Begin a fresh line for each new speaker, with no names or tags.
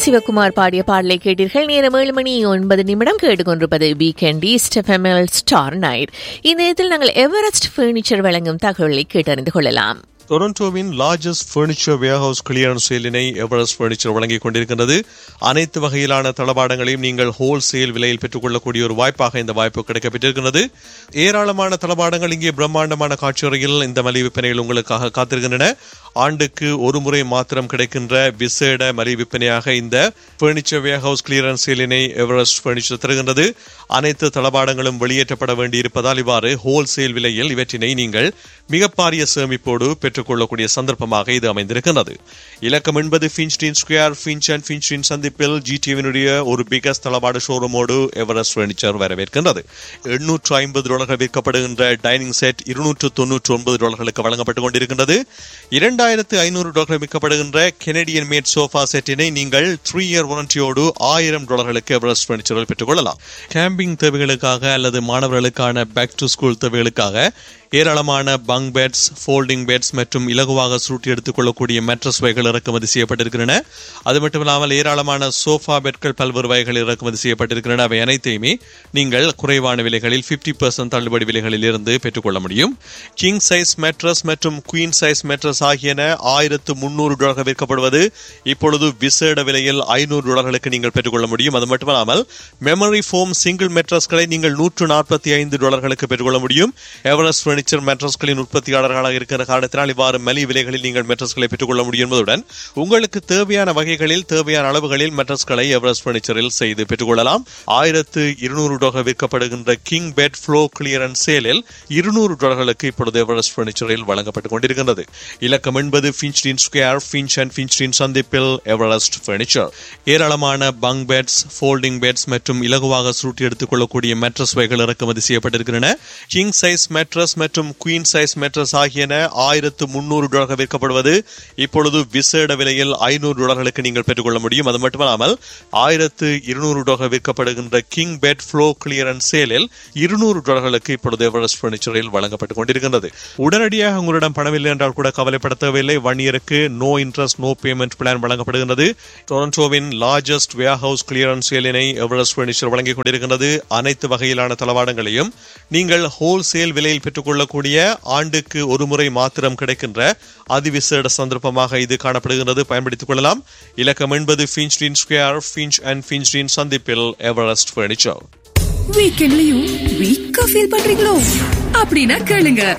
சிவகுமார் பாடிய பாடலை கேட்டீர்கள் நேரம் ஏழு மணி ஒன்பது நிமிடம் கேட்டுக்கொண்டிருப்பது வீக்கெண்ட் ஈஸ்ட் எஃப்எம்எல் ஸ்டார் நைட் இந்த நேரத்தில் நாங்கள் எவரெஸ்ட் பர்னிச்சர் வழங்கும் தகவலை கேட்டறிந்து கொள்ளலாம்
டொரண்டோவின் லார்ஜஸ்ட் ஃபர்னிச்சர் வேர்ஹவுஸ் கிளியரன்ஸ் சேலினை எவரெஸ்ட் ஃபர்னிச்சர் வழங்கிக் கொண்டிருக்கின்றது அனைத்து வகையிலான தளபாடங்களையும் நீங்கள் ஹோல்சேல் விலையில் பெற்றுக்கொள்ளக்கூடிய ஒரு வாய்ப்பாக இந்த வாய்ப்பு கிடைக்கப்பட்டிருக்கிறது ஏராளமான தளபாடங்கள் இங்கே பிரம்மாண்டமான காட்சியறையில் இந்த மலிவு விற்பனைகள் உங்களுக்காக காத்திருக்கின்றன ஆண்டுக்கு ஒரு முறை மாத்திரம் கிடைக்கின்ற விசேட மலிவு விற்பனையாக இந்த ஃபர்னிச்சர் வேர்ஹவுஸ் கிளியரன்ஸ் சேலினை எவரெஸ்ட் ஃபர்னிச்சர் தருகின்றது அனைத்து தளபாடங்களும் வெளியேற்றப்பட வேண்டியிருப்பதால் இவ்வாறு ஹோல்சேல் விலையில் இவற்றினை நீங்கள் மிக பாரிய சேமிப்போடு பெற்றுக்கொள்ளக்கூடிய சந்தர்ப்பமாக இது அமைந்திருக்கின்றது இலக்கம் என்பது Finchdene square Finch and Finchdene சந்திப்பில் ஜிடிவினுடைய ஒரு பிகஸ்ட் தளபாடு ஷோரூமோடு எவரெஸ்ட் ஃபர்னிச்சர் வரவேற்கின்றது எண்ணூற்று ஐம்பது டாலர்கள் விற்கப்படுகின்ற டைனிங் செட் இருநூற்று தொன்னூற்று ஒன்பது டாலர்களுக்கு வழங்கப்பட்டுக் கொண்டிருக்கின்றது இரண்டாயிரத்து ஐநூறு டாலர்கள் விற்கப்படுகின்ற கெனடியன் மேட் சோஃபா செட்டினை நீங்கள் த்ரீ இயர் வாரண்டியோடு ஆயிரம் டாலர்களுக்கு எவரெஸ்ட் ஃபர்னிச்சரில் பெற்றுக்கொள்ளலாம் கேம்பிங் தேவைகளுக்காக அல்லது மாணவர்களுக்கான பேக் டு ஸ்கூல் தேவைகளுக்காக ஏராளமான பங் பெட்ஸ் ஃபோல்டிங் பெட்ஸ் மற்றும் இலகுவாக சுருட்டி எடுத்துக் கொள்ளக்கூடிய மெட்ரஸ் வகைகள் இறக்குமதி செய்யப்பட்டிருக்கின்றன அது மட்டுமில்லாமல் ஏராளமான சோஃபா பெட்கள் பல்வேறு வகைகள் இறக்குமதி செய்யப்பட்டிருக்கின்றன அவை அனைத்தையுமே நீங்கள் குறைவான விலைகளில் பிப்டி பர்சன்ட் தள்ளுபடி விலைகளில் இருந்து பெற்றுக்கொள்ள முடியும் கிங் சைஸ் மெட்ரஸ் மற்றும் குயின் சைஸ் மெட்ரஸ் ஆகியன ஆயிரத்து முன்னூறு டாலர்கள் விற்கப்படுவது இப்பொழுது விசேட விலையில் ஐநூறு டாலர்களுக்கு நீங்கள் பெற்றுக்கொள்ள முடியும் அது மட்டுமல்லாமல் மெமரி ஃபோம் சிங்கிள் மெட்ரஸ்களை நீங்கள் நூற்று நாற்பத்தி ஐந்து டாலர்களுக்கு பெற்றுக்கொள்ள முடியும் எவரெஸ்ட் பர்னிச்சர் மெட்ரஸ்களின் உற்பத்தியாளர்களாக இருக்கிற காரணத்தினால் இவ்வாறு மலி விலைகளில் நீங்கள் மெட்ரஸ்களை பெற்றுக்கொள்ள முடியும் என்பதுடன் உங்களுக்கு தேவையான வகைகளில் தேவையான அளவுகளில் மெட்ரஸ்களை எவரெஸ்ட் பர்னிச்சரில் செய்து பெற்றுக்கொள்ளலாம் ஆயிரத்து இருநூறு டாலர் விற்கப்படுகின்ற கிங் பெட் ஃப்ளோ கிளியரன்ஸ் சேலில் இருநூறு டாலர்களுக்கு இப்பொழுது எவரெஸ்ட் பர்னிச்சரில் வழங்கப்பட்டுக் கொண்டிருக்கின்றது இலக்கம் என்பது Finchdene square Finch and Finchdene சந்திப்பில் எவரெஸ்ட் பர்னிச்சர் ஏராளமான பங் பெட்ஸ் ஃபோல்டிங் பெட்ஸ் மற்றும் இலகுவாக சுருட்டி எடுத்துக் கொள்ளக்கூடிய மெட்ரஸ் வகைகள் இறக்குமதி செய்யப்பட்டிருக்கின்றன கிங் சைஸ் மெட்ரஸ் மற்றும் குயின் சைஸ் மெட்ரஸ் ஆகியன ஆயிரத்து முன்னூறு டாலர்கள் விற்கப்படுவது இப்பொழுது விசேட விலையில் ஐநூறு டாலர்களுக்கு நீங்கள் பெற்றுக்கொள்ள முடியும் அது மட்டுமல்லாமல் ஆயிரத்து இருநூறு டாலர் விற்கப்படுகின்ற கிங் பெட் ஃப்ளோ கிளியரன்ஸ் சேலில் இருநூறு டாலர்களுக்கு இப்பொழுது எவரெஸ்ட் பர்னிச்சரில் வழங்கப்பட்டுக் கொண்டிருக்கின்றது உடனடியாக உங்களிடம் பணமில்லை என்றால் கூட கவலைப்பட தேவையில்லை ஒன் இயருக்கு no interest no payment plan வழங்கப்படுகின்றது டொரண்டோவின் லார்ஜஸ்ட் வேர் ஹவுஸ் கிளியரன்ஸ் சேலினை எவரெஸ்ட் பர்னிச்சர் வழங்கிக் கொண்டிருக்கின்றது அனைத்து வகையிலான தளவாடங்களையும் நீங்கள் ஹோல்சேல் விலையில் பெற்றுக்கொள்ளக்கூடிய ஆண்டுக்கு ஒரு முறை மாத்திரம் கிடைக்கின்ற அதிவிசேட சந்தர்ப்பமாக இது காணப்படுகின்றது பயன்படுத்திக் கொள்ளலாம் இலக்கம் என்பது Finchdene square Finch and Finchdene சந்திப்பில் எவரெஸ்ட் பர்னிச்சர்
வீக்கெண்ட்லயும் வீக்கா ஃபீல் பண்றீங்களோ அப்படின்னா கேளுங்க